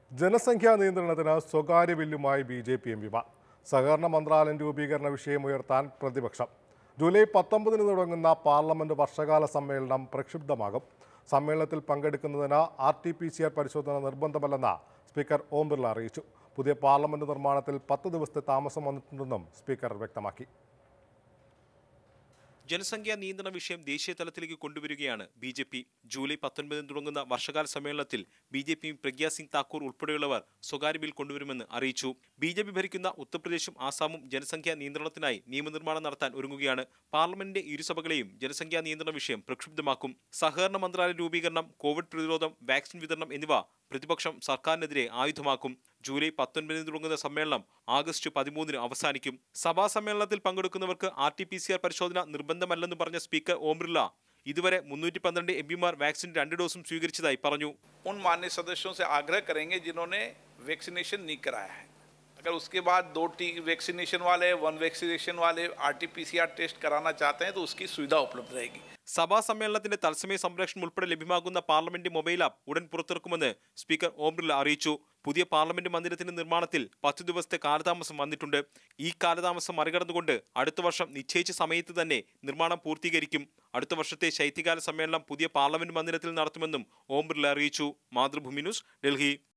ജനസംഖ്യാ നിയന്ത്രണത്തിന് സ്വകാര്യ ബില്ലുമായി ബി ജെ പി എം പിമാർ സഹകരണ മന്ത്രാലയം രൂപീകരണ വിഷയം ഉയർത്താൻ പ്രതിപക്ഷം ജൂലൈ പത്തൊമ്പതിന് തുടങ്ങുന്ന പാർലമെന്റ് വർഷകാല സമ്മേളനം പ്രക്ഷുബ്ധമാകും സമ്മേളനത്തിൽ പങ്കെടുക്കുന്നതിന് R T P C R പരിശോധന നിർബന്ധമല്ലെന്ന് സ്പീക്കർ ഓം ബിർള അറിയിച്ചു പുതിയ പാർലമെന്റ് നിർമ്മാണത്തിൽ പത്ത് ദിവസത്തെ താമസം വന്നിട്ടുണ്ടെന്നും സ്പീക്കർ വ്യക്തമാക്കി ജനസംഖ്യാ നിയന്ത്രണ വിഷയം ദേശീയ തലത്തിലേക്ക് കൊണ്ടുവരികയാണ് ബി ജെ പി ജൂലൈ പത്തൊൻപതിന് തുടങ്ങുന്ന വർഷകാല സമ്മേളനത്തിൽ ബി ജെ പിയും പ്രഗ്യാ സിംഗ് താക്കൂർ ഉൾപ്പെടെയുള്ളവർ സ്വകാര്യ ബിൽ കൊണ്ടുവരുമെന്ന് അറിയിച്ചു ബി ജെ പി ഭരിക്കുന്ന ഉത്തർപ്രദേശും ആസാമും ജനസംഖ്യാ നിയന്ത്രണത്തിനായി നിയമനിർമ്മാണം നടത്താൻ ഒരുങ്ങുകയാണ് പാർലമെന്റിന്റെ ഇരുസഭകളെയും ജനസംഖ്യാ നിയന്ത്രണ വിഷയം പ്രക്ഷുബ്ധമാക്കും സഹകരണ മന്ത്രാലയ രൂപീകരണം കോവിഡ് പ്രതിരോധം വാക്സിൻ വിതരണം എന്നിവ പ്രതിപക്ഷം സർക്കാരിനെതിരെ ആയുധമാക്കും ജൂലൈ പത്തൊൻപതിന് തുടങ്ങുന്ന സമ്മേളനം ആഗസ്റ്റ് പതിമൂന്നിന് അവസാനിക്കും സഭാ സമ്മേളനത്തിൽ പങ്കെടുക്കുന്നവർക്ക് R T P C R പരിശോധന നിർബന്ധമല്ലെന്ന് പറഞ്ഞ സ്പീക്കർ ഓം ബിർള ഇതുവരെ മുന്നൂറ്റി പന്ത്രണ്ട് എം പിമാർ വാക്സിൻ രണ്ട് ഡോസും സ്വീകരിച്ചതായി പറഞ്ഞു उन मान्य सदस्यों से आग्रह करेंगे जिन्होंने वैक्सीनेशन नहीं कराया है अगर उसके बाद दो टी वैक्सीनेशन वाले वन वैक्सीनेशन वाले आरटीपीसीआर टेस्ट कराना चाहते हैं तो उसकी सुविधा उपलब्ध रहेगी സഭാ സമ്മേളനത്തിന്റെ തത്സമയ സംരക്ഷണം ഉൾപ്പെടെ ലഭ്യമാകുന്ന പാർലമെന്റ് മൊബൈൽ ആപ്പ് ഉടൻ പുറത്തിറക്കുമെന്ന് സ്പീക്കർ ഓം ബിർള അറിയിച്ചു പുതിയ പാർലമെന്റ് മന്ദിരത്തിന്റെ നിർമ്മാണത്തിൽ പത്തു ദിവസത്തെ കാലതാമസം വന്നിട്ടുണ്ട് ഈ കാലതാമസം മറികടന്നുകൊണ്ട് അടുത്ത വർഷം നിശ്ചയിച്ച സമയത്ത് തന്നെ നിർമ്മാണം പൂർത്തീകരിക്കും അടുത്ത വർഷത്തെ ശൈത്യകാല സമ്മേളനം പുതിയ പാർലമെന്റ് മന്ദിരത്തിൽ നടത്തുമെന്നും ഓം ബിർള അറിയിച്ചു മാതൃഭൂമി ന്യൂസ് ഡൽഹി